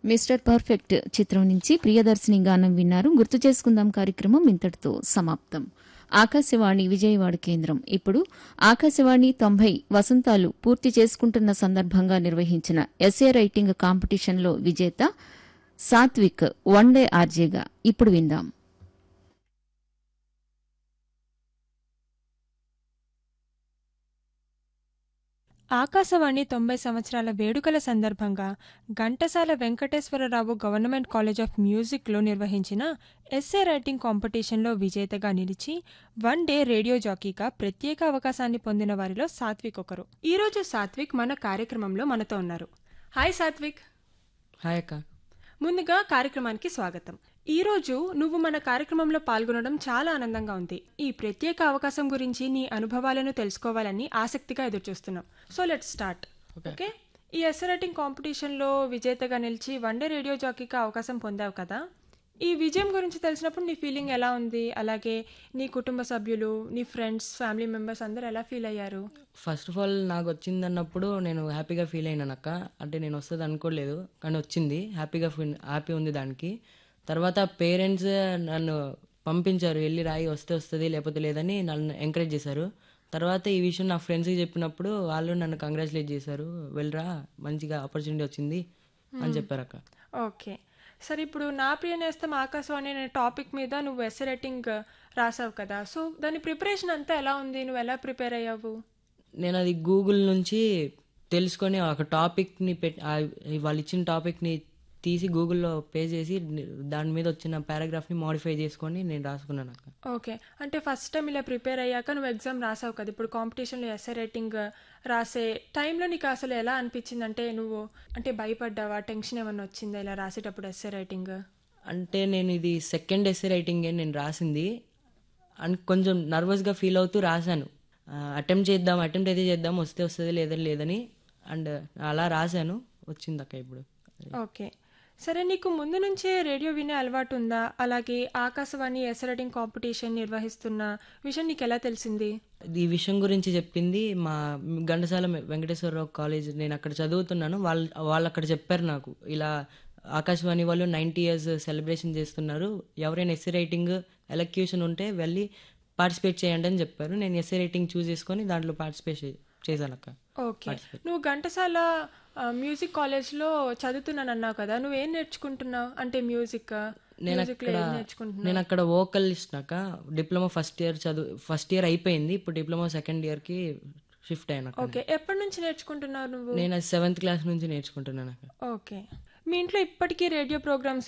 mister perfect చిత్రం నుంచి ప్రియదర్శిని గానం విన్నారు గుర్తు చేసుకుందాం కార్యక్రమం ఇంతటితో సమాప్తం ఆకాశవాణి విజయవాడ కేంద్రం ఇప్పుడు ఆకాశవాణి తొంభై వసంతాలు పూర్తి చేసుకుంటున్న సందర్భంగా నిర్వహించిన ఎస్ఏ రైటింగ్ కాంపిటీషన్లో విజేత సాత్విక్ వన్ డే ఆర్జేగా ఇప్పుడు విందాం ఆకాశవాణి తొంభై సంవత్సరాల వేడుకల సందర్భంగా Ghantasala Venkateswararao government college of మ్యూజిక్లో నిర్వహించిన ఎస్ఏ రైటింగ్ కాంపిటీషన్లో విజేతగా నిలిచి వన్ డే రేడియో జాకీగా ప్రత్యేక అవకాశాన్ని పొందిన వారిలో సాత్విక్ ఒకరు ఈరోజు సాత్విక్ మన కార్యక్రమంలో మనతో ఉన్నారు హాయ్ సాత్విక్ హాయ్ అక్క ముందుగా కార్యక్రమానికి స్వాగతం ఈ రోజు నువ్వు మన కార్యక్రమంలో పాల్గొనడం చాలా ఆనందంగా ఉంది ఈ ప్రత్యేక అవకాశం గురించి నీ అనుభవాలను తెలుసుకోవాలని ఆసక్తిగా ఎదురుచూస్తున్నాం సో లెట్ స్టార్ట్ ఓకే ఈ ఎస్ రైటింగ్ కాంపిటీషన్లో విజేతగా నిలిచి వన్ డే రేడియో జాకీకి అవకాశం పొందావు కదా ఈ విజయం గురించి తెలిసినప్పుడు నీ ఫీలింగ్ ఎలా ఉంది అలాగే నీ కుటుంబ సభ్యులు నీ ఫ్రెండ్స్ ఫ్యామిలీ మెంబర్స్ అందరూ ఎలా ఫీల్ అయ్యారు ఫస్ట్ ఆఫ్ ఆల్ నాకు వచ్చింది అన్నప్పుడు నేను హ్యాపీగా ఫీల్ అయినాను అక్క అంటే నేను వస్తుంది అనుకోలేదు కానీ వచ్చింది హ్యాపీగా ఫీల్ హ్యాపీ ఉంది దానికి తర్వాత పేరెంట్స్ నన్ను పంపించారు వెళ్ళి రాయి వస్తే వస్తుంది లేకపోతే లేదని నన్ను ఎంకరేజ్ చేశారు తర్వాత ఈ విషయం నా ఫ్రెండ్స్కి చెప్పినప్పుడు వాళ్ళు నన్ను కంగ్రాచులేట్ చేశారు వెళ్ళరా మంచిగా ఆపర్చునిటీ వచ్చింది అని చెప్పారు అక్క ఓకే సరే ఇప్పుడు నా ప్రియ నేస్తం ఆకాశవాణి అనే టాపిక్ మీద నువ్వు ఎస్ రైటింగ్ రాసావు కదా సో దాని ప్రిపరేషన్ అంతా ఎలా ఉంది నువ్వు ఎలా ప్రిపేర్ అయ్యావు నేను అది గూగుల్ నుంచి తెలుసుకొని ఒక టాపిక్ని పెట్టి వాళ్ళు ఇచ్చిన టాపిక్ని తీసి గూగుల్లో పే చేసి దాని మీద వచ్చిన పారాగ్రాఫ్ని మోడిఫై చేసుకొని నేను రాసుకున్నాను అక్క ఓకే అంటే ఫస్ట్ టైం ఇలా ప్రిపేర్ అయ్యాక నువ్వు ఎగ్జామ్ రాసావు కదా ఇప్పుడు కాంపిటీషన్లో ఎస్ఐ రైటింగ్ రాసే టైంలో నీకు అసలు ఎలా అనిపించింది అంటే నువ్వు అంటే భయపడ్డావా టెన్షన్ ఏమన్నా వచ్చిందా ఇలా రాసేటప్పుడు ఎస్ఐ రైటింగ్ అంటే నేను ఇది సెకండ్ ఎస్ఏ రైటింగ్ నేను రాసింది అండ్ కొంచెం నర్వస్గా ఫీల్ అవుతూ రాశాను అటెంప్ట్ చేద్దాం అటెంప్ట్ అయితే చేద్దాం వస్తే వస్తుంది లేదని లేదని అండ్ అలా రాశాను వచ్చింది అక్క ఇప్పుడు ఓకే సరే నీకు ముందు నుంచే రేడియో వినే అలవాటు ఉందా అలాగే ఆకాశవాణి ఎస్ రైటింగ్ కాంపిటీషన్ నిర్వహిస్తున్న విషయం నీకు ఎలా తెలిసింది ఈ విషయం గురించి చెప్పింది మా ఘంటసాల వెంకటేశ్వరరావు కాలేజ్ నేను అక్కడ చదువుతున్నాను వాళ్ళు వాళ్ళు అక్కడ చెప్పారు నాకు ఇలా ఆకాశవాణి వాళ్ళు నైంటీ ఇయర్స్ సెలబ్రేషన్ చేస్తున్నారు ఎవరైనా ఎస్సీ రైటింగ్ ఎలక్యూషన్ ఉంటే వెళ్ళి పార్టిసిపేట్ చేయండి అని చెప్పారు నేను ఎస్సీ రైటింగ్ చూస్ చేసుకొని దాంట్లో పార్టిసిపేట్ చేశాను అక్క ఓకే నువ్వు ఘంటసాల ఆ, మ్యూజిక్ కాలేజ్లో చదువుతున్నాను అన్నావు కదా నువ్వేం నేర్చుకుంటున్నావు అంటే మ్యూజిక్ నేను మ్యూజిక్లో అక్కడ ఏం నేర్చుకుంటున్నావు నేను అక్కడ వోకలిస్ట్ నాక డిప్లొమా ఫస్ట్ ఇయర్ చదువు ఫస్ట్ ఇయర్ అయిపోయింది ఇప్పుడు డిప్లొమా సెకండ్ ఇయర్కి షిఫ్ట్ అయినా ఓకే ఎప్పటి నుంచి నేర్చుకుంటున్నావు నువ్వు నేను సెవెంత్ క్లాస్ నుంచి నేర్చుకుంటున్నాను అక్క ఓకే మీ ఇంట్లో ఇప్పటికీ రేడియో ప్రోగ్రామ్స్